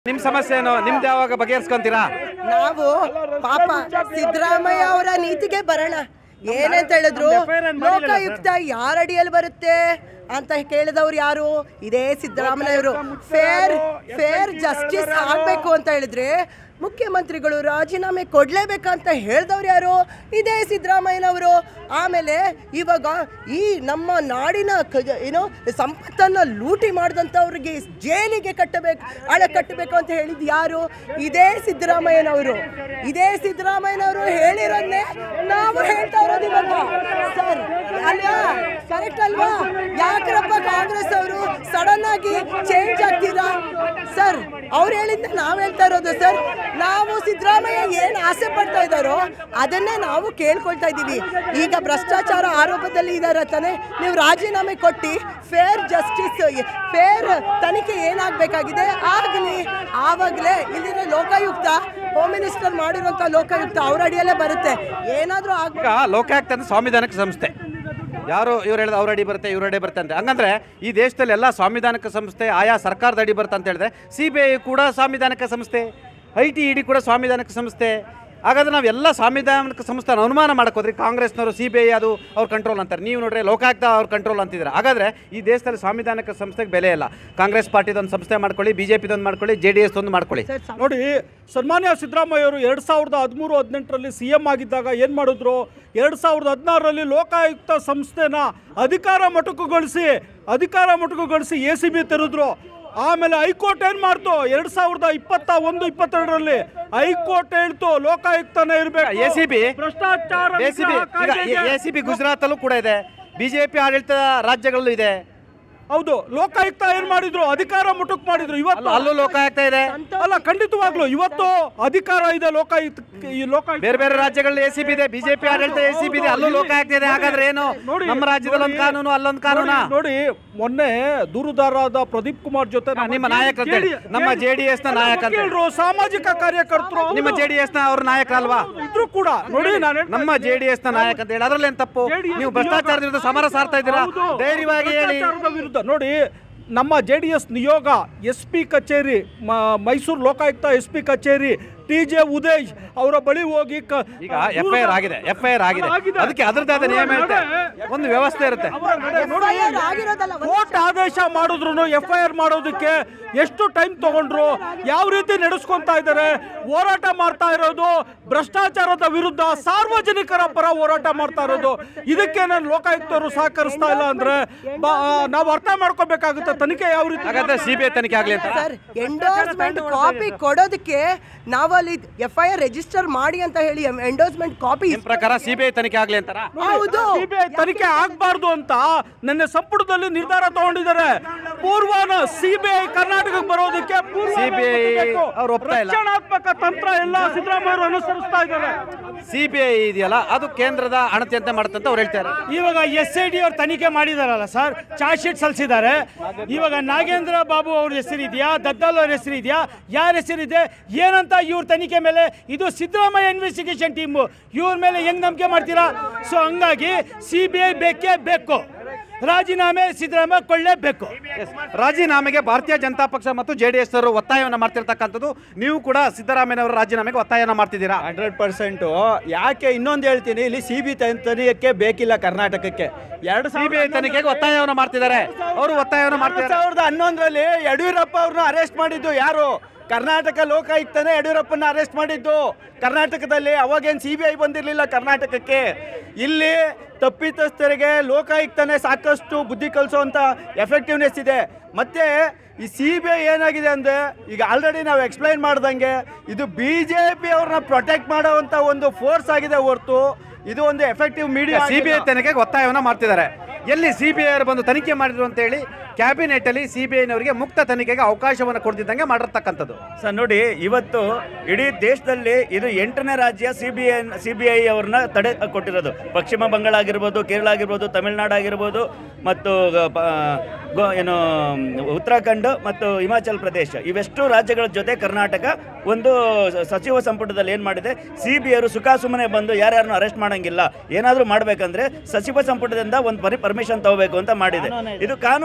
ನಿಮ್ ಸಮಸ್ಯೆ ಏನು ನಿಮ್ದು ಯಾವಾಗ ಬಗೆಹರಿಸ್ಕೊಂತೀರಾ ನಾವು ಪಾಪ ಸಿದ್ದರಾಮಯ್ಯ ಅವರ ನೀತಿಗೆ ಬರೋಣ ಏನಂತ ಹೇಳಿದ್ರು ಲೋಕಾಯುಕ್ತ ಯಾರ ಅಡಿಯಲ್ಲಿ ಬರುತ್ತೆ ಅಂತ ಕೇಳಿದವ್ರು ಯಾರು ಇದೇ ಸಿದ್ದರಾಮಯ್ಯವರು ಫೇರ್ ಫೇರ್ ಜಸ್ಟಿಸ್ ಆಗ್ಬೇಕು ಅಂತ ಹೇಳಿದ್ರೆ ಮುಖ್ಯಮಂತ್ರಿಗಳು ರಾಜೀನಾಮೆ ಕೊಡ್ಲೇಬೇಕಂತ ಹೇಳ್ದವ್ರು ಯಾರು ಇದೇ ಸಿದ್ದರಾಮಯ್ಯನವರು ಆಮೇಲೆ ಇವಾಗ ಈ ನಮ್ಮ ನಾಡಿನ ಖಜ- ಏನು ಸಂಪತ್ತನ್ನು ಲೂಟಿ ಮಾಡಿದಂಥವ್ರಿಗೆ ಜೈಲಿಗೆ ಕಟ್ಟಬೇಕು ಹಣ ಕಟ್ಟಬೇಕು ಅಂತ ಹೇಳಿದ್ ಯಾರು ಇದೇ ಸಿದ್ದರಾಮಯ್ಯನವರು ಇದೇ ಸಿದ್ದರಾಮಯ್ಯನವರು ಹೇಳಿರೋದನ್ನೇ ನಾವು ಹೇಳ್ತಾ ಇರೋದು ಇವಾಗ ಸರ್ ಅಲ್ವಾ ಕರೆಕ್ಟ್ ಅಲ್ವಾ ಯಾಕ್ರಪ್ಪ ಕಾಂಗ್ರೆಸ್ ಅವರು ಸಡನ್ ಆಗಿ ಚೇಂಜ್ ಆಗ್ತೀರಾ ಸರ್ ಅವ್ರು ಹೇಳಿದ್ದ ನಾವು ಹೇಳ್ತಾ ಇರೋದು ಸರ್ ನಾವು ಸಿದ್ದರಾಮಯ್ಯ ಏನು ಆಸೆ ಪಡ್ತಾ ಇದ್ದಾರೋ ಅದನ್ನೇ ನಾವು ಕೇಳ್ಕೊಳ್ತಾ ಇದ್ದೀವಿ ಈಗ ಭ್ರಷ್ಟಾಚಾರ ಆರೋಪದಲ್ಲಿ ಇದ್ದಾರೆ ತಾನೆ ನೀವು ರಾಜೀನಾಮೆ ಕೊಟ್ಟು ಫೇರ್ ಜಸ್ಟಿಸ್ ಫೇರ್ ತನಿಖೆ ಏನಾಗಬೇಕಾಗಿದೆ ಆಗಲಿ ಆವಾಗಲೇ ಇಲ್ಲಿರೋ ಲೋಕಾಯುಕ್ತ ಹೋಮ್ ಮಿನಿಸ್ಟರ್ ಮಾಡಿರುವಂಥ ಲೋಕಾಯುಕ್ತ ಅವ್ರ ಅಡಿಯಲ್ಲೇ ಬರುತ್ತೆ ಏನಾದರೂ ಆಗ ಈಗ ಲೋಕಾಯುಕ್ತ ಅಂದ್ರೆ ಸಾಂವಿಧಾನಿಕ ಸಂಸ್ಥೆ ಯಾರು ಇವ್ರು ಹೇಳಿದ ಅವ್ರ ಅಡಿ ಬರುತ್ತೆ ಇವ್ರ ಅಡಿ ಬರುತ್ತೆ ಅಂತ ಹಂಗಂದ್ರೆ ಈ ದೇಶದಲ್ಲಿ ಎಲ್ಲ ಸಾಂವಿಧಾನಿಕ ಸಂಸ್ಥೆ ಆಯಾ ಸರ್ಕಾರದ ಅಡಿ ಬರುತ್ತೆ ಅಂತ ಹೇಳಿದ್ರೆ ಸಿ ಬಿ ಐ ಕೂಡ ಸಾಂವಿಧಾನಿಕ ಸಂಸ್ಥೆ ಐ ಟಿ ಇ ಡಿ ಕೂಡ ಸಾಂವಿಧಾನಿಕ ಸಂಸ್ಥೆ ಹಾಗಾದ್ರೆ ನಾವು ಎಲ್ಲ ಸಾಂವಿಧಾನಿಕ ಸಂಸ್ಥೆ ಅನುಮಾನ ಮಾಡಕ್ ಹೋದ್ರಿ ಕಾಂಗ್ರೆಸ್ನವರು ಸಿ ಬಿ ಐ ಅದು ಅವ್ರ ಕಂಟ್ರೋಲ್ ಅಂತಾರೆ ನೀವು ನೋಡ್ರಿ ಲೋಕಾಯುಕ್ತ ಅವ್ರ ಕಂಟ್ರೋಲ್ ಅಂತಿದ್ದಾರೆ ಹಾಗಾದ್ರೆ ಈ ದೇಶದಲ್ಲಿ ಸಾಂವಿಧಾನಿಕ ಸಂಸ್ಥೆಗೆ ಬೆಲೆ ಇಲ್ಲ ಕಾಂಗ್ರೆಸ್ ಪಾರ್ಟಿದೊಂದು ಸಂಸ್ಥೆ ಮಾಡ್ಕೊಳ್ಳಿ ಬಿಜೆಪಿದೊಂದು ಮಾಡ್ಕೊಳ್ಳಿ ಜೆ ಡಿ ಎಸ್ ಒಂದು ಮಾಡ್ಕೊಳ್ಳಿ ನೋಡಿ ಸನ್ಮಾನ್ಯ ಸಿದ್ದರಾಮಯ್ಯ ಅವರು ಎರಡು ಸಾವಿರದ ಹದಿಮೂರು ಹದಿನೆಂಟರಲ್ಲಿ ಸಿ ಎಂ ಆಗಿದ್ದಾಗ ಏನು ಮಾಡಿದ್ರು ಎರಡು ಸಾವಿರದ ಹದಿನಾರರಲ್ಲಿ ಲೋಕಾಯುಕ್ತ ಸಂಸ್ಥೆನ ಅಧಿಕಾರ ಮೊಟಕುಗೊಳಿಸಿ ಅಧಿಕಾರ ಮೊಟಕುಗೊಳಿಸಿ ಎ ಸಿ ಬಿ ತೆರೆದ್ರು ಆಮೇಲೆ ಹೈಕೋರ್ಟ್ ಏನು ಮಾಡ್ತು ಎರಡು ಸಾವಿರದ ಇಪ್ಪತ್ತ ಒಂದು ಇಪ್ಪತ್ತೆರಡರಲ್ಲಿ ಹೈಕೋರ್ಟ್ ಹೇಳ್ತು ಲೋಕಾಯುಕ್ತನೇ ಇರಬೇಕು ಎ ಸಿ ಬಿ ಭ್ರಷ್ಟಾಚಾರ ಎ ಸಿ ಬಿ ನಿಗ್ರಹ ಕಾಯ್ದೆಗೆ- ಎ ಸಿ ಬಿ ಗುಜರಾತಲ್ಲೂ ಕೂಡ ಇದೆ ಬಿಜೆಪಿ ಆಡಳಿತ ರಾಜ್ಯಗಳಲ್ಲೂ ಇದೆ ಹೌದು ಲೋಕಾಯುಕ್ತ ಏನ್ ಮಾಡಿದ್ರು ಅಧಿಕಾರ ಮುಟುಕ್ ಮಾಡಿದ್ರು ಇವತ್ತು ಅಲ್ಲೂ- ಅಲ್ಲೂ ಲೋಕಾಯುಕ್ತ ಇದೆ ಅಲ್ಲ ಖಂಡಿತವಾಗ್ಲು ಇವತ್ತು ಅಧಿಕಾರ ಇದೆ ಲೋಕಾಯುಕ್ತ ಈ ಲೋಕಾಯುಕ್ತ ಬೇರೆ ಬೇರೆ ರಾಜ್ಯಗಳಲ್ಲಿ ಎ ಸಿ ಬಿ ಇದೆ ಬಿಜೆಪಿ ಆಡಳಿತ ಎ ಸಿ ಬಿ ಇದೆ ಅಲ್ಲೂ ಲೋಕಾಯುಕ್ತ ಇದೆ ಹಾಗಾದ್ರೆ ಏನು ನೋಡಿ, ನಮ್ಮ ರಾಜ್ಯದಲ್ಲಿ ಒಂದು ನೋಡಿ, ಕಾನೂನು ಅಲ್ಲೊಂದು ಕಾನೂನಾ ನೋಡಿ, ನೋಡಿ ಮೊನ್ನೆ ದೂರುದಾರರಾದ ಪ್ರದೀಪ್ ಕುಮಾರ್ ಜೊತೆ ನಮ್ಮ ನಿಮ್ಮ ನಾಯಕರು ಅಂತ ಹೇಳಿ, JD ನಮ್ಮ JDS ನ ಎಲ್ಲ ನಾಯಕ ಅಂತ ಹೇಳಿ. ವಕೀಲರು, ಸಾಮಾಜಿಕ ಕಾರ್ಯಕರ್ತರು ನಿಮ್ಮ ಜೆ ಡಿ ಎಸ್ ನ ಅವ್ರ ನಾಯಕರಲ್ವಾ ಇದ್ರು ಕೂಡ ನೋಡಿ ನಾನು ಹೇಳ್ತಾ ನಮ್ಮ ಜೆ ಡಿ ಎಸ್ ನ ನಾಯಕ ಅಂತ ಹೇಳಿ ಅದ್ರಲ್ಲಿ ಏನ್ ತಪ್ಪು JDS ನೀವು ಭ್ರಷ್ಟಾಚಾರದ ವಿರುದ್ಧ ಸಮರ ಸಾರ್ತಾ ಇದ್ದೀರಾ ಹೌದು. ಧೈರ್ಯವಾಗಿ ಹೇಳಿ ಭ್ರಷ್ಟಾಚಾರದ ವಿರುದ್ಧ ನೋಡಿ ನಮ್ಮ ಜೆ ಡಿ ಎಸ್ ನಿಯೋಗ ಎಸ್ ಪಿ ಕಚೇರಿ ಮ- ಮೈಸೂರು ಲೋಕಾಯುಕ್ತ ಎಸ್ ಪಿ ಕಚೇರಿ ಟಿ ಜೆ ಉದಯ್ ಅವರ ಬಳಿ ಹೋಗಿ ಕ- ಈಗ ಎಫ್ ಐ ಆರ್ ಆಗಿದೆ ಎಫ್ ಐ ಆರ್ ಆಗಿದೆ ಅದಕ್ಕೆ ಅದ್ರದ್ದು ಆದ ನಿಯಮ ಇರುತ್ತೆ ಒಂದು ವ್ಯವಸ್ಥೆ ಇರುತ್ತೆ ಅವರ ನಡೆ ನೋಡಿ, FIR ಆಗಿರೋದಲ್ಲ, ಒಂದು ಕೋರ್ಟ್ ಆದೇಶ ಮಾಡಿದ್ರು ಎಫ್ ಐ ಆರ್ ಮಾಡೋದಕ್ಕೆ ಎಷ್ಟು ಟೈಮ್ ತಗೊಂಡ್ರು ಯಾವ ರೀತಿ ನಡೆಸ್ಕೊಂತಾ ಇದ್ದಾರೆ ಹೋರಾಟ ಮಾಡ್ತಾ ಇರೋದು ಭ್ರಷ್ಟಾಚಾರದ ವಿರುದ್ಧ ಸಾರ್ವಜನಿಕರ ಪರ ಹೋರಾಟ ಮಾಡ್ತಾ ಇರೋದು ಇದಕ್ಕೆ ನಾನು ಲೋಕಾಯುಕ್ತರು ಸಹಕರಿಸ್ತಾ ಇಲ್ಲ ಅಂದ್ರೆ ಬ- ನಾವು ಅರ್ಥ ಮಾಡ್ಕೋಬೇಕಾಗುತ್ತೆ ತನಿಖೆ ಯಾವ ರೀತಿ ಹಾಗಾದ್ರೆ ಸಿ ಬಿ ಐ ತನಿಖೆ ಆಗ್ಲಿ ಅಂತ ಸರ್ ಎಂಡೋರ್ಸ್ಮೆಂಟ್ ಕಾಪಿ ಕೊಡೋದಕ್ಕೆ ನಾವಲ್ಲಿ ಎಫ್ ಐ ಆರ್ ರಿಜಿಸ್ಟರ್ ಮಾಡಿ ಅಂತ ಹೇಳಿ ಎಂಡೋರ್ಸ್ಮೆಂಟ್ ಕಾಪಿ ನಿಮ್ ಪ್ರಕಾರ ಸಿ ಬಿ ಐ ತನಿಖೆ ಆಗ್ಲಿ ಅಂತಾರ ಹೌದು ಸಿಬಿಐ ತನಿಖೆ ಆಗ್ಬಾರ್ದು ಅಂತ ನನ್ನ ಸಂಪುಟದಲ್ಲಿ ನಿರ್ಧಾರ ತಗೊಂಡಿದ್ದಾರೆ ಪೂರ್ವನ ಸಿಬಿಐ ಕರ್ನಾಟಕಕ್ಕೆ ಬರೋದಕ್ಕೆ ಪೂರ್ವ CBI ಬೇಕು. ಅವ್ರು ಒಪ್ತಾ ಇಲ್ಲ. ರಕ್ಷಣಾತ್ಮಕ ತಂತ್ರ ಎಲ್ಲ ಸಿದ್ದರಾಮಯ್ಯ ಅವರು ಅನುಸರಿಸ್ತಾ ಇದ್ದಾರೆ ಸಿ ಬಿ ಐ ಇದೆಯಲ್ಲ ಅದು ಕೇಂದ್ರದ ಅಣತಿಯಂತೆ ಮಾಡುತ್ತೆ ಅಂತ ಅವ್ರು ಹೇಳ್ತಾರೆ ಇವಾಗ ಎಸ್ ಐ ಡಿ ಅವ್ರು ತನಿಖೆ ಮಾಡಿದಾರಲ್ಲ ಸರ್ ಚಾರ್ಜ್ ಶೀಟ್ ಸಲ್ಲಿಸಿದ್ದಾರೆ ಇವಾಗ ನಾಗೇಂದ್ರ ಬಾಬು ಅವ್ರ ಹೆಸರಿದೆಯಾ ದದ್ದಾಲ್ ಅವ್ರ ಹೆಸರಿದೆಯಾ ಯಾರ ಹೆಸರಿದೆ ಏನಂತ ಇವ್ರ ತನಿಖೆ ಮೇಲೆ ಇದು ಸಿದ್ದರಾಮಯ್ಯ ಇನ್ವೆಸ್ಟಿಗೇಷನ್ ಟೀಮು ಇವ್ರ ಮೇಲೆ ಹೆಂಗ್ ನಂಬಿಕೆ ಮಾಡ್ತೀರಾ ಸೊ ಹಂಗಾಗಿ ಸಿ ಬಿ ಐ ಬೇಕೇ ಬೇಕು ರಾಜೀನಾಮೆ ಸಿದ್ದರಾಮಯ್ಯ ಕೊಳ್ಳೇಬೇಕು ರಾಜೀನಾಮೆಗೆ ಭಾರತೀಯ ಜನತಾ ಪಕ್ಷ ಮತ್ತು ಜೆ ಡಿ ಎಸ್ ಅವರು ಒತ್ತಾಯವನ್ನು ಮಾಡ್ತಿರ್ತಕ್ಕಂಥದ್ದು ನೀವು ಕೂಡ ಸಿದ್ದರಾಮಯ್ಯನವರ ರಾಜೀನಾಮೆಗೆ ಒತ್ತಾಯನ ಮಾಡ್ತಿದ್ದೀರಾ ಹಂಡ್ರೆಡ್ ಪರ್ಸೆಂಟು ಯಾಕೆ ಇನ್ನೊಂದು ಹೇಳ್ತೀನಿ ಇಲ್ಲಿ ಸಿ ಬಿ ತನಿಖೆ ಬೇಕಿಲ್ಲ ಕರ್ನಾಟಕಕ್ಕೆ ಎರಡು ಸಿ ಬಿ ಐ ತನಿಖೆಗೆ ಒತ್ತಾಯವನ್ನು ಮಾಡ್ತಿದ್ದಾರೆ ಅವರು ಒತ್ತಾಯವನ್ನು ಎರಡು ಮಾಡ್ತಿದ್ದಾರೆ ಸಾವಿರದ ಹನ್ನೊಂದರಲ್ಲಿ ಯಡಿಯೂರಪ್ಪ ಅವ್ರನ್ನ ಅರೆಸ್ಟ್ ಮಾಡಿದ್ದು ಯಾರು ಕರ್ನಾಟಕ ಲೋಕಾಯುಕ್ತನೇ ಯಡಿಯೂರಪ್ಪನ ಅರೆಸ್ಟ್ ಮಾಡಿದ್ದು ಕರ್ನಾಟಕದಲ್ಲಿ ಅವಾಗೇನು ಸಿ ಬಿ ಐ ಬಂದಿರಲಿಲ್ಲ ಕರ್ನಾಟಕಕ್ಕೆ ಇಲ್ಲಿ ತಪ್ಪಿತಸ್ಥರಿಗೆ ಲೋಕಾಯುಕ್ತನೇ ಸಾಕಷ್ಟು ಬುದ್ಧಿ ಕಲಿಸೋವಂಥ ಎಫೆಕ್ಟಿವ್ನೆಸ್ ಇದೆ ಮತ್ತೆ ಈ ಸಿ ಬಿ ಐ ಏನಾಗಿದೆ ಅಂದರೆ ಈಗ ಆಲ್ರೆಡಿ ನಾವು ಎಕ್ಸ್ಪ್ಲೈನ್ ಮಾಡ್ದಂಗೆ ಇದು ಬಿ ಜೆ ಪಿ ಅವ್ರನ್ನ ಪ್ರೊಟೆಕ್ಟ್ ಮಾಡೋವಂಥ ಒಂದು ಫೋರ್ಸ್ ಆಗಿದೆ ಹೊರತು ಇದು ಒಂದು effective media C B I ತನಿಖೆಗೆ ಒತ್ತಾಯವನ್ನು ಮಾಡ್ತಿದ್ದಾರೆ ಎಲ್ಲಿ ಸಿ ಬಿ ಐ ಅವರು ಬಂದು ತನಿಖೆ ಮಾಡಿದ್ರು ಅಂತ ಹೇಳಿ ಕ್ಯಾಬಿನೆಟ್ ಅಲ್ಲಿ ಸಿ ಬಿ ಐನವರಿಗೆ ಮುಕ್ತ ತನಿಖೆಗೆ ಅವಕಾಶವನ್ನು ಕೊಡ್ತಿದ್ದಂಗೆ ಮಾಡಿರ್ತಕ್ಕಂಥದ್ದು ಸರ್ ನೋಡಿ ಇವತ್ತು ಇಡೀ ದೇಶದಲ್ಲಿ ಇದು ಎಂಟನೇ ರಾಜ್ಯ C B I C B I ಅವ್ರನ್ನ ತಡೆ ಕೊಟ್ಟಿರೋದು ಪಶ್ಚಿಮ ಬಂಗಾಳ ಆಗಿರ್ಬೋದು ಕೇರಳ ಆಗಿರ್ಬೋದು ತಮಿಳುನಾಡು ಆಗಿರ್ಬೋದು ಮತ್ತು ಪ- ಗೋ- ಏನು ಉತ್ತರಾಖಂಡ್ ಮತ್ತು ಹಿಮಾಚಲ್ ಪ್ರದೇಶ ಇವೆಷ್ಟು ರಾಜ್ಯಗಳ ಜೊತೆ ಕರ್ನಾಟಕ ಒಂದು ಸ- ಸಚಿವ ಸಂಪುಟದಲ್ಲಿ ಏನು ಮಾಡಿದೆ ಸಿ ಬಿ ಐರು ಸುಖ ಸುಮ್ಮನೆ ಬಂದು ಯಾರ್ಯಾರನ್ನು ಅರೆಸ್ಟ್ ಮಾಡಂಗಿಲ್ಲ ಏನಾದರೂ ಮಾಡಬೇಕಂದ್ರೆ ಸಚಿವ ಸಂಪುಟದಿಂದ ಒಂದು ಪರಿ ಪರ್ಮಿಷನ್ ತಗೋಬೇಕು ಅಂತ ಮಾಡಿದೆ ಇದು ಕಾನೂನಾತ್ಮಕ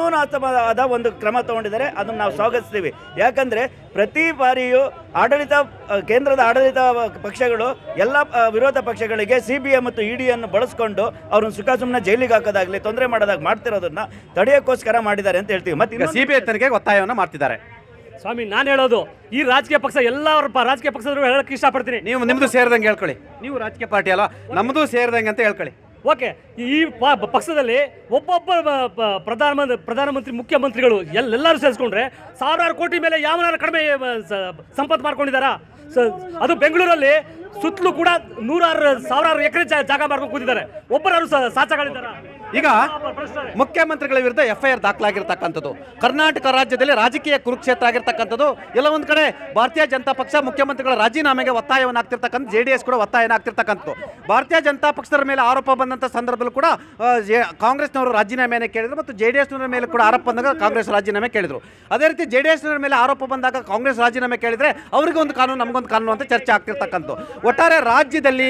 ಉತ್ತಮವಾದ ಒಂದು ಕ್ರಮ ತಗೊಂಡಿದ್ದಾರೆ ಅದನ್ನು ನಾವು ಸ್ವಾಗತಿಸ್ತೀವಿ ಯಾಕಂದರೆ ಪ್ರತಿ ಬಾರಿಯೂ ಆಡಳಿತ ಆ, ಕೇಂದ್ರದ ಆಡಳಿತ ಪಕ್ಷಗಳು ಎಲ್ಲ ಆ, ವಿರೋಧ ಪಕ್ಷಗಳಿಗೆ ಸಿ ಬಿ ಐ ಮತ್ತು ಇ ಡಿಯನ್ನು ಬಳಸ್ಕೊಂಡು ಅವ್ರನ್ನ ಸುಖ ಸುಮ್ಮನೆ ಜೈಲಿಗೆ ಹಾಕೋದಾಗಲಿ ತೊಂದರೆ ಮಾಡೋದಾಗ ಮಾಡ್ತಿರೋದನ್ನ ತಡೆಯೋಕ್ಕೋಸ್ಕರ ಮಾಡಿದ್ದಾರೆ ಅಂತ ಹೇಳ್ತೀವಿ ಮತ್ತು ಈಗ ಸಿ ಬಿ ಐ ತನಿಖೆಗೆ ಒತ್ತಾಯವನ್ನು ಮಾಡ್ತಿದ್ದಾರೆ ಸ್ವಾಮಿ ನಾನು ಹೇಳೋದು ಈ ರಾಜಕೀಯ ಪಕ್ಷ ಎಲ್ಲರ ಪ- ರಾಜಕೀಯ ಪಕ್ಷದವರು ಹೇಳಕ್ಕೆ ಇಷ್ಟಪಡ್ತೀನಿ ನೀವು ನಿಮ್ದು ಸೇರಿದಂಗೆ ಹೇಳ್ಕೊಳ್ಳಿ ನೀವು ರಾಜಕೀಯ ಪಾರ್ಟಿ ಅಲ್ಲ ನಮ್ಮದು ಸೇರಿದಂಗೆ ಅಂತ ಹೇಳ್ಕೊಳ್ಳಿ ಓಕೆ ಈ ಪ- ಪಕ್ಷದಲ್ಲಿ ಒಬ್ಬೊಬ್ಬ ಬ- ಪ- ಪ್ರಧಾನಮಂತ್ರಿ ಪ್ರಧಾನಮಂತ್ರಿ ಮುಖ್ಯಮಂತ್ರಿಗಳು ಎಲ್ಲೆಲ್ಲರೂ ಸೇರಿಸ್ಕೊಂಡ್ರೆ ಸಾವಿರಾರು ಕೋಟಿ ಮೇಲೆ ಯಾವನಾರು ಕಡಿಮೆ ಮ, ಸ- ಸಂಪತ್ತು ಮಾಡ್ಕೊಂಡಿದ್ದಾರಾ ಸ- ಅದು ಬೆಂಗಳೂರಲ್ಲಿ ಸುತ್ತಲೂ ಕೂಡ ನೂರಾರು ಸಾವಿರಾರು ಎಕರೆ ಜಾಗ ಮಾಡ್ಕೊಂಡು ಕೂತಿದ್ದಾರೆ ಒಬ್ಬರಾರು ಸಾಚಗಳಿದ್ದಾರಾ ಈಗ ಮುಖ್ಯಮಂತ್ರಿಗಳ ವಿರುದ್ಧ ಎಫ್ ಐ ಆರ್ ದಾಖಲಾಗಿರ್ತಕ್ಕಂಥದ್ದು ಕರ್ನಾಟಕ ರಾಜ್ಯದಲ್ಲಿ ರಾಜಕೀಯ ಕುರುಕ್ಷೇತ್ರ ಆಗಿರ್ತಕ್ಕಂಥದ್ದು ಎಲ್ಲ ಒಂದು ಕಡೆ ಭಾರತೀಯ ಜನತಾ ಪಕ್ಷ ಮುಖ್ಯಮಂತ್ರಿಗಳ ರಾಜೀನಾಮೆಗೆ ಒತ್ತಾಯವನ್ನು ಆಗ್ತಿರ್ತಕ್ಕಂಥ ಜೆ ಡಿ ಎಸ್ ಕೂಡ ಒತ್ತಾಯನ ಆಗ್ತಿರ್ತಕ್ಕಂಥದ್ದು ಭಾರತೀಯ ಜನತಾ ಪಕ್ಷದ ಮೇಲೆ ಆರೋಪ ಬಂದಂಥ ಸಂದರ್ಭದಲ್ಲಿ ಕೂಡ ಆ, ಜೆ- ಕಾಂಗ್ರೆಸ್ನವರು ರಾಜೀನಾಮೆಯನ್ನು ಕೇಳಿದ್ರು ಮತ್ತು ಜೆ ಡಿ ಎಸ್ನವರ ಮೇಲೆ ಕೂಡ ಆರೋಪ ಬಂದಾಗ ಕಾಂಗ್ರೆಸ್ ರಾಜೀನಾಮೆ ಕೇಳಿದ್ರು ಅದೇ ರೀತಿ ಜೆ ಡಿ ಎಸ್ನವರ ಮೇಲೆ ಆರೋಪ ಬಂದಾಗ ಕಾಂಗ್ರೆಸ್ ರಾಜೀನಾಮೆ ಕೇಳಿದ್ರೆ ಅವರಿಗೆ ಒಂದು ಕಾನೂನು ನಮಗೊಂದು ಕಾನೂನು ಅಂತ ಚರ್ಚೆ ಆಗ್ತಿರ್ತಕ್ಕಂಥದ್ದು ಒಟ್ಟಾರೆ ರಾಜ್ಯದಲ್ಲಿ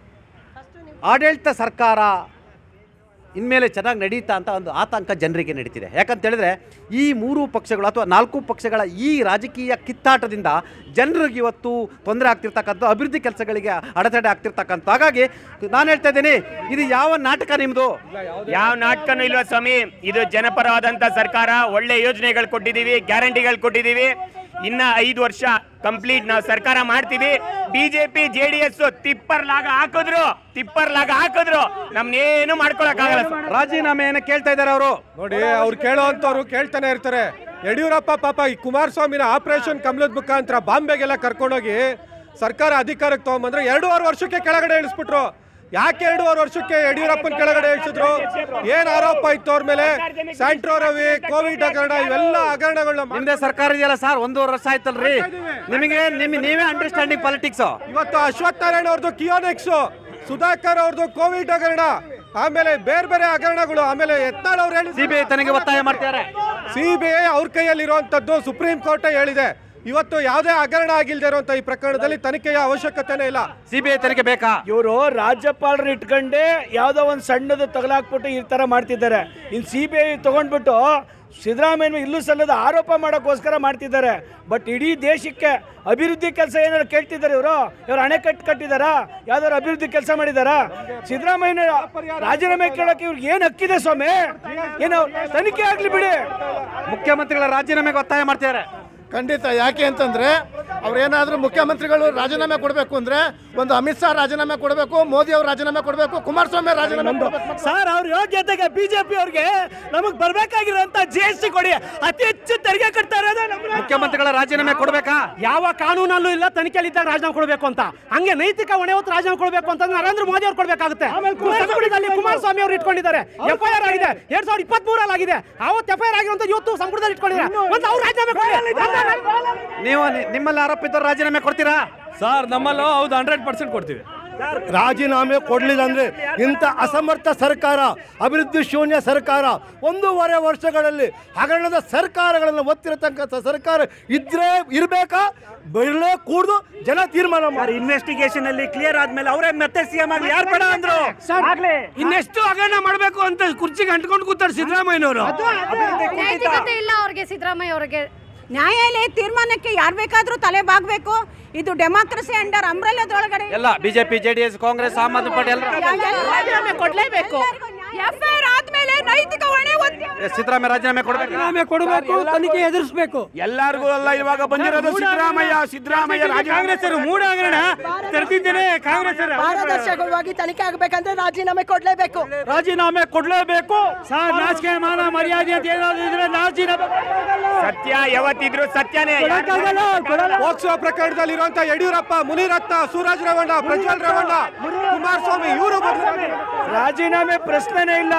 ಆಡಳಿತ ಸರ್ಕಾರ ಇನ್ಮೇಲೆ ಚೆನ್ನಾಗಿ ನಡೀತಾ ಅಂತ ಒಂದು ಆತಂಕ ಜನರಿಗೆ ನಡೀತಿದೆ ಯಾಕಂತ ಹೇಳಿದ್ರೆ ಈ ಮೂರು ಪಕ್ಷಗಳು ಅಥವಾ ನಾಲ್ಕು ಪಕ್ಷಗಳ ಈ ರಾಜಕೀಯ ಕಿತ್ತಾಟದಿಂದ ಜನರಿಗೆ ಇವತ್ತು ತೊಂದರೆ ಆಗ್ತಿರ್ತಕ್ಕಂಥ ಅಭಿವೃದ್ಧಿ ಕೆಲಸಗಳಿಗೆ ಅಡೆತಡೆ ಆಗ್ತಿರ್ತಕ್ಕಂಥ ಹಾಗಾಗಿ ನಾನು ಹೇಳ್ತಾ ಇದ್ದೀನಿ ಇದು ಯಾವ ನಾಟಕ ನಿಮ್ಮದು ಯಾವ ನಾಟಕನೂ ಇಲ್ವಾ ಸ್ವಾಮಿ ಇದು ಜನಪರವಾದಂತ ಸರ್ಕಾರ ಒಳ್ಳೆ ಯೋಜನೆಗಳು ಕೊಟ್ಟಿದ್ದೀವಿ ಗ್ಯಾರಂಟಿಗಳು ಕೊಟ್ಟಿದ್ದೀವಿ ಇನ್ನ ಐದು ವರ್ಷ ಕಂಪ್ಲೀಟ್ ನಾವು ಸರ್ಕಾರ ಮಾಡ್ತೀವಿ ಬಿಜೆಪಿ ಜೆ ಡಿ ಎಸ್ ತಿಪ್ಪರ್ ಲಾಗ ಹಾಕಿದ್ರು ತಿಪ್ಪರ್ ಲಾಗ ಹಾಕಿದ್ರು ನಮ್ನೇನು ಮಾಡ್ಕೊಳಕ್ಕಾಗಲ್ಲ ಸ್ವಾಮಿ. ರಾಜೀನಾಮೆಯನ್ನು ಕೇಳ್ತಾ ಇದ್ದಾರೆ ಅವರು ನೋಡಿ ಅವ್ರು ಕೇಳೋವಂಥವ್ರು ಕೇಳ್ತಾನೆ ಇರ್ತಾರೆ ಯಡಿಯೂರಪ್ಪ ಪಾಪ ಈ ಕುಮಾರಸ್ವಾಮಿನ ಆಪರೇಷನ್ ಕಮಲದ ಮುಖಾಂತರ ಬಾಂಬೆಗೆಲ್ಲ ಕರ್ಕೊಂಡೋಗಿ ಸರ್ಕಾರ ಅಧಿಕಾರಕ್ಕೆ ತಗೊಂಬಂದ್ರೆ ಎರಡೂವರೆ ವರ್ಷಕ್ಕೆ ಕೆಳಗಡೆ ಇಳಿಸ್ಬಿಟ್ರು ಯಾಕೆ ಎರಡೂವರೆ ವರ್ಷಕ್ಕೆ ಯಡಿಯೂರಪ್ಪನ ಕೆಳಗಡೆ ಇಳಿಸಿದ್ರು ಏನ್ ಆರೋಪ ಇತ್ತು ಅವ್ರ ಮೇಲೆ ಸ್ಯಾಂಟ್ರೋ ರವಿ ಕೋವಿಡ್ ಹಗರಣ ಇವೆಲ್ಲ ಹಗರಣಗಳನ್ನ ನಿಮ್ದೇ ಸರ್ಕಾರ ಇದೆಯಲ್ಲ ಸರ್ ಒಂದೂವರೆ ವರ್ಷ ಆಯ್ತಲ್ರಿ ನಿಮಗೆ ನಿಮ್ ನೀವೇ ಅಂಡರ್ಸ್ಟ್ಯಾಂಡಿಂಗ್ ಪಾಲಿಟಿಕ್ಸ್ ಇವತ್ತು ಅಶ್ವಥ್ ನಾರಾಯಣ ಅವ್ರದ್ದು ಕಿಯೋನೆಕ್ಸ್ ಸುಧಾಕರ್ ಅವ್ರದ್ದು ಕೋವಿಡ್ ಹಗರಣ ಆಮೇಲೆ ಬೇರೆ ಬೇರೆ ಹಗರಣಗಳು ಆಮೇಲೆ ಯತ್ನಾಳ್ ಅವ್ರು ಹೇಳಿ ಸಿಬಿಐ ತನಿಖೆ ಒತ್ತಾಯ ಮಾಡ್ತಿದ್ದಾರೆ ಸಿಬಿಐ ಅವ್ರ ಕೈಯಲ್ಲಿ ಇರುವಂತದ್ದು ಸುಪ್ರೀಂ ಕೋರ್ಟ್ ಹೇಳಿದೆ ಇವತ್ತು ಯಾವುದೇ ಹಗರಣ ಆಗಿಲ್ದೇ ಇರುವಂತ ಈ ಪ್ರಕರಣದಲ್ಲಿ ತನಿಖೆಯ ಅವಶ್ಯಕತೆನೇ ಇಲ್ಲ ಸಿಬಿಐ ತನಿಖೆ ಬೇಕಾ ಇವರು ರಾಜ್ಯಪಾಲರು ಇಟ್ಕೊಂಡೇ ಯಾವುದೋ ಒಂದು ಸಣ್ಣದು ತಗಲಾಕ್ಬಿಟ್ಟು ಈ ಥರ ಮಾಡ್ತಿದ್ದಾರೆ ಇನ್ನು ಸಿ ಬಿ ಐ ತೊಗೊಂಡ್ಬಿಟ್ಟು ಸಿದ್ದರಾಮಯ್ಯ ಇಲ್ಲೂ ಸಲ್ಲದ ಆರೋಪ ಮಾಡೋಕ್ಕೋಸ್ಕರ ಮಾಡ್ತಿದ್ದಾರೆ ಬಟ್ ಇಡೀ ದೇಶಕ್ಕೆ ಅಭಿವೃದ್ಧಿ ಕೆಲಸ ಏನಾದ್ರು ಕೇಳ್ತಿದ್ದಾರೆ ಇವರು ಇವರು ಅಣೆಕಟ್ಟು ಕಟ್ಟಿದಾರಾ ಯಾವ್ದಾದ್ರು ಅಭಿವೃದ್ಧಿ ಕೆಲಸ ಮಾಡಿದಾರಾ ಸಿದ್ದರಾಮಯ್ಯ ರಾಜೀನಾಮೆ ಕೇಳೋಕೆ ಇವ್ರಿಗೆ ಏನು ಹಕ್ಕಿದೆ ಸ್ವಾಮಿ ಏನು ತನಿಖೆ ಆಗಲಿ ಬಿಡಿ ಮುಖ್ಯಮಂತ್ರಿಗಳ ರಾಜೀನಾಮೆಗೆ ಒತ್ತಾಯ ಮಾಡ್ತಿದ್ದಾರೆ ಖಂಡಿತ ಯಾಕೆ ಅಂತಂದ್ರೆ ಅವ್ರೇನಾದ್ರೂ ಮುಖ್ಯಮಂತ್ರಿಗಳು ರಾಜೀನಾಮೆ ಕೊಡಬೇಕು ಅಂದ್ರೆ ಒಂದು ಅಮಿತ್ ಶಾ ರಾಜೀನಾಮೆ ಕೊಡಬೇಕು ಮೋದಿ ಅವರು ರಾಜೀನಾಮೆ ಕೊಡಬೇಕು ಕುಮಾರಸ್ವಾಮಿ ರಾಜೀನಾಮೆ ಕೊಡ್ಬೇಕು. ಸರ್ ಅವ್ರ ಯೋಗ್ಯತೆಗೆ ಬಿಜೆಪಿ ಅವ್ರಿಗೆ ನಮಗ್ ಬರ್ಬೇಕಾಗಿರೋಂತ ಜಿ ಎಸ್ ಟಿ ಕೊಡಿ ಅತಿ ಹೆಚ್ಚು ತೆರಿಗೆ ಕಟ್ತಾ ಇರೋದೇ ನಮ್ಮ ಮುಖ್ಯಮಂತ್ರಿಗಳ ರಾಜೀನಾಮೆ ಕೊಡಬೇಕಾ ಯಾವ ಕಾನೂನಲ್ಲೂ ಇಲ್ಲ ತನಿಖೆಯಲ್ಲಿದ್ದಾಗ ರಾಜೀನಾಮೆ ಕೊಡಬೇಕು ಅಂತ ಹಂಗೆ ನೈತಿಕ ಹೊಣೆ ಹೊತ್ತು ರಾಜೀನಾಮೆ ಕೊಡಬೇಕು ಅಂತ ನರೇಂದ್ರ ಮೋದಿ ಅವ್ರು ಕೊಡಬೇಕಾಗುತ್ತೆ ಸಂಪುಟದಲ್ಲಿ ಕುಮಾರಸ್ವಾಮಿ ಅವರು ಇಟ್ಕೊಂಡಿದ್ದಾರೆ ಎಫ್ ಐ ಆರ್ ಆಗಿದೆ ಎರಡ್ ಸಾವಿರದ ಇಪ್ಪತ್ತ್ ಮೂರಲ್ಲಿ ಆಗಿದೆ ಅವತ್ತು ಎಫ್ ಐ ಆರ್ ಆಗಿರುವಂತ ಇವತ್ತು ಸಂಪುಟದಲ್ಲಿ ಇಟ್ಕೊಂಡಿದ್ದಾರೆ ಮತ್ತೆ ಅವ್ರು ರಾಜೀನಾಮೆ ಕೊಡಿ ನೀವು ನಿ- ನಿಮ್ಮಲ್ಲಿ ಆರೋಪ ಇದ್ದವ್ರು ರಾಜೀನಾಮೆ ಕೊಡ್ತೀರಾ ಸರ್ ನಮ್ಮಲ್ಲೂ ಹೌದು ಹಂಡ್ರೆಡ್ ಪರ್ಸೆಂಟ್ ಕೊಡ್ತೀವಿ ರಾಜೀನಾಮೆ ಕೊಡಲಿಲ್ಲ ಅಂದ್ರೆ ಇಂಥ ಅಸಮರ್ಥ ಸರ್ಕಾರ ಅಭಿವೃದ್ಧಿ ಶೂನ್ಯ ಸರ್ಕಾರ ಒಂದೂವರೆ ವರ್ಷಗಳಲ್ಲಿ ಹಗರಣದ ಸರ್ಕಾರಗಳನ್ನು ಒತ್ತಿರತಕ್ಕಂಥ ಸರ್ಕಾರ ಇದ್ರೆ ಇರಬೇಕಾ ಬಿಡಲೇ ಕೂಡ್ದು ಜನ ತೀರ್ಮಾನ ಮಾಡಿ ಇನ್ವೆಸ್ಟಿಗೇಷನ್ ಅಲ್ಲಿ ಕ್ಲಿಯರ್ ಆದ್ಮೇಲೆ ಅವರೇ ಮತ್ತೆ ಸಿಎಂ ಆಗಲಿ ಯಾರು ಬೇಡ ಅಂದ್ರು ಇನ್ನೆಷ್ಟು ಹಗರಣ ಮಾಡಬೇಕು ಅಂತ ಕುರ್ಚಿಗೆ ಅಂಟ್ಕೊಂಡು ಕೂತಾರೆ ಸಿದ್ದರಾಮಯ್ಯನವರು ನೈತಿಕತೆ ಇಲ್ಲ ಅವ್ರಿಗೆ ಸಿದ್ದರಾಮಯ್ಯ ಅವ್ರಿಗೆ ನ್ಯಾಯಾಲಯ ತೀರ್ಮಾನಕ್ಕೆ ಯಾರು ಬೇಕಾದ್ರೂ ತಲೆ ಬಾಗ್ಬೇಕು ಇದು ಡೆಮಾಕ್ರಸಿ ಅಂಡರ್ ಅಂಬ್ರೆಲದೊಳಗಡೆ ಎಲ್ಲ BJP JDS Congress Aam Aadmi party ಎಲ್ಲ ರಾಜೀನಾಮೆ ಕೊಡ್ಲೇಬೇಕು ಎಫ್ ಐ ಆರ್ ಆದ್ಮೇಲೆ ನೈತಿಕ ಹೊಣೆ ಹೊತ್ತಿ ಸಿದ್ದರಾಮಯ್ಯ ರಾಜೀನಾಮೆ ಕೊಡಬೇಕು ಕೊಡಬೇಕು ತನಿಖೆ ಎದುರಿಸಬೇಕು ಎಲ್ಲಾರ್ಗೂ ಅಲ್ಲ ಇವಾಗ ಬಂದಿರೋದು ಸಿದ್ದರಾಮಯ್ಯ ಸಿದ್ದರಾಮಯ್ಯ ಕಾಂಗ್ರೆಸ್ ಮೂಡ ಹಗರಣ ತರ್ತಿದ್ದೇನೆ ಕಾಂಗ್ರೆಸ್ ಪಾರದರ್ಶಕವಾಗಿ ತನಿಖೆ ಆಗ್ಬೇಕಂದ್ರೆ ರಾಜೀನಾಮೆ ಕೊಡ್ಲೇಬೇಕು ರಾಜೀನಾಮೆ ಕೊಡ್ಲೇಬೇಕು ಸರ್ ನಾಚಿಕೆ ಮಾನ ಮರ್ಯಾದೆ ಅಂತ ಏನಾದ್ರು ಇದ್ರೆ ರಾಜೀನಾಮೆ ಸತ್ಯ ಯಾವತ್ತಿದ್ರು ಸತ್ಯನೇ ಪೋಕ್ಸೋ ಪ್ರಕರಣದಲ್ಲಿ ಇರುವಂತ ಯಡಿಯೂರಪ್ಪ ಮುನಿರತ್ನ ಸೂರಜ್ ರೇವಣ್ಣ ಪ್ರಜ್ವಲ್ ರೇವಣ್ಣ ಕುಮಾರಸ್ವಾಮಿ ಇವರು ರಾಜೀನಾಮೆ ಪ್ರಶ್ನೆನೇ ಇಲ್ಲ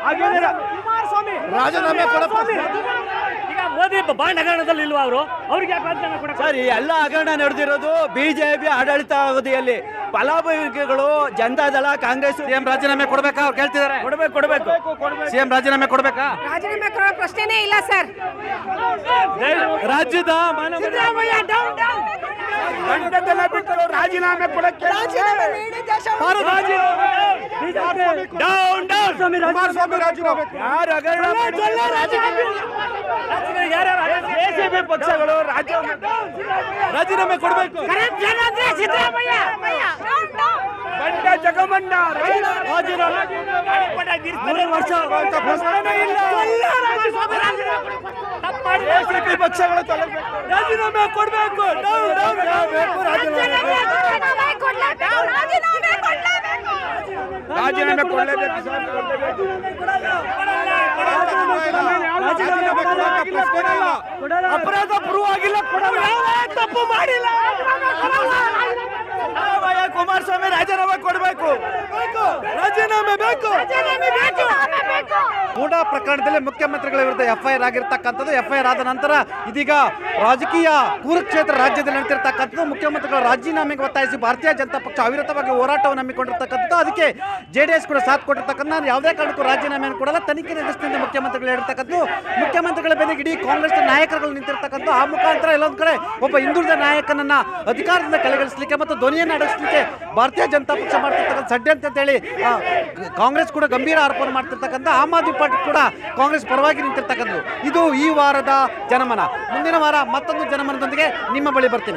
ರಾಜೀನಾಮೆ ಕೊಡಪ್ಪ ಈಗ ಮೋದಿ ಬಾಂಡ್ ಹಗರಣದಲ್ಲಿ ಇಲ್ವಾ ಅವರು ಅವ್ರಿಗೆ ಯಾಕೆ ರಾಜೀನಾಮೆ ಕೊಡಕ್ಕೆ ಸರ್ ಈ ಎಲ್ಲ ಹಗರಣ ನಡೆದಿರೋದು ಬಿಜೆಪಿ ಆಡಳಿತ ಅವಧಿಯಲ್ಲಿ ಫಲಾನುಭವಿಗಳು ಜನತಾದಳ ಕಾಂಗ್ರೆಸ್ ಸಿಎಂ ರಾಜೀನಾಮೆ ಕೊಡ್ಬೇಕಾ ಅವ್ರು ಕೇಳ್ತಿದ್ದಾರೆ ಕೊಡ್ಬೇಕು ಕೊಡ್ಬೇಕು ಸಿಎಂ ರಾಜೀನಾಮೆ ಕೊಡ್ಬೇಕಾ ರಾಜೀನಾಮೆ ಕೊಡೋ ಪ್ರಶ್ನೆನೇ ಇಲ್ಲ ಸರ್ ರಾಜ್ಯದ ಗಂಡದೆಲ್ಲ ಬಿಟ್ಟು ರಾಜ ರಾಜೀನಾಮೆ ಕೊಡಕ್ಕೆ ರಾಜೀನಾಮೆ ನೀಡಿ ದೇಶ ಡೌನ್ ಡೌನ್ ಕುಮಾರಸ್ವಾಮಿ ರಾಜೀನಾಮೆ ಯಾರು ಹಗರಣ ಬಿಜೆಪಿ ಪಕ್ಷಗಳು ರಾಜ್ಯ ರಾಜೀನಾಮೆ ಕೊಡಬೇಕು ಬಂಡ ಜಗಮಂಡ ಬಿಜೆಪಿ ಪಕ್ಷಗಳು ತೊಲಗಬೇಕು. ರಾಜೀನಾಮೆ ಕೊಡಬೇಕು ರಾಜೀನಾಮೆ ಕೊಡಲೇಬೇಕು ಸರ್, ಕೊಡ್ಲೇಬೇಕು. ರಾಜೀನಾಮೆ ಕೊಡೋಕೆ ಪ್ರಶ್ನೆನೇ ಇಲ್ಲ ಅಪರಾಧ ಪ್ರೂವ್ ಆಗಿಲ್ಲ ಕೊಡಲ್ಲ. ತಪ್ಪು ಮಾಡಿಲ್ಲ ಸಿದ್ದರಾಮಯ್ಯ ಕುಮಾರಸ್ವಾಮಿ ರಾಜೀನಾಮೆ ಕೊಡಬೇಕು ರಾಜೀನಾಮೆ ಬೇಕು ಕೂಡ ಪ್ರಕರಣದಲ್ಲಿ ಮುಖ್ಯಮಂತ್ರಿಗಳ ವಿರುದ್ಧ ಎಫ್ಐಆರ್ ಆಗಿರ್ತಕ್ಕಂಥದ್ದು ಎಫ್ಐಆರ್ ಆದ ನಂತರ ಇದೀಗ ರಾಜಕೀಯ ಕುರುಕ್ಷೇತ್ರ ರಾಜ್ಯದಲ್ಲಿ ನಡೆತಿರ್ತಕ್ಕಂಥದ್ದು ಮುಖ್ಯಮಂತ್ರಿಗಳ ರಾಜೀನಾಮೆಗೆ ಒತ್ತಾಯಿಸಿ ಭಾರತೀಯ ಜನತಾ ಪಕ್ಷ ಅವಿರತವಾಗಿ ಹೋರಾಟವನ್ನು ಹಮ್ಮಿಕೊಂಡಿರ್ತಕ್ಕಂಥದ್ದು ಅದಕ್ಕೆ ಜೆ ಡಿ ಎಸ್ ಕೂಡ ಸಾಥ್ ಕೊಟ್ಟಿರ್ತಕ್ಕಂಥ ನಾನು ಯಾವುದೇ ಕಾರಣಕ್ಕೂ ರಾಜೀನಾಮೆಯನ್ನು ಕೊಡಲ್ಲ ತನಿಖೆ ನಡೆಸ್ತಿದ್ದ ಮುಖ್ಯಮಂತ್ರಿಗಳು ಹೇಳಿರ್ತಕ್ಕಂಥದ್ದು ಮುಖ್ಯಮಂತ್ರಿಗಳ ಬೆನ್ನಿಗೆ ಇಡೀ ಕಾಂಗ್ರೆಸ್ ನಾಯಕರುಗಳು ನಿಂತಿರ್ತಕ್ಕಂಥ ಆ ಮುಖಾಂತರ ಎಲ್ಲೊಂದು ಕಡೆ ಒಬ್ಬ ಹಿಂದುಳಿದ ನಾಯಕನನ್ನ ಅಧಿಕಾರದಿಂದ ಕೆಳಗಿಳಿಸಲಿಕ್ಕೆ ಮತ್ತು ಧ್ವನಿಯನ್ನು ಅಡಗಿಸಲಿಕ್ಕೆ ಭಾರತೀಯ ಜನತಾ ಪಕ್ಷ ಮಾಡ್ತಿರ್ತಕ್ಕಂಥ ಷಡ್ಯಂತ್ರ ಅಂತೇಳಿ ಆ, ಕಾಂಗ್ರೆಸ್ ಕೂಡ ಗಂಭೀರ ಆರೋಪವನ್ನು ಮಾಡ್ತಿರ್ತಕ್ಕಂಥ ಆಮ್ ಆದ್ಮಿ ಪಾರ್ಟಿ ಕೂಡ ಕಾಂಗ್ರೆಸ್ ಪರವಾಗಿ ನಿಂತಿರ್ತಕ್ಕಂಥದ್ದು ಇದು ಈ ವಾರದ ಜನಮನ ಮುಂದಿನ ವಾರ ಮತ್ತೊಂದು ಜನಮನದೊಂದಿಗೆ ನಿಮ್ಮ ಬಳಿ ಬರ್ತೀನಿ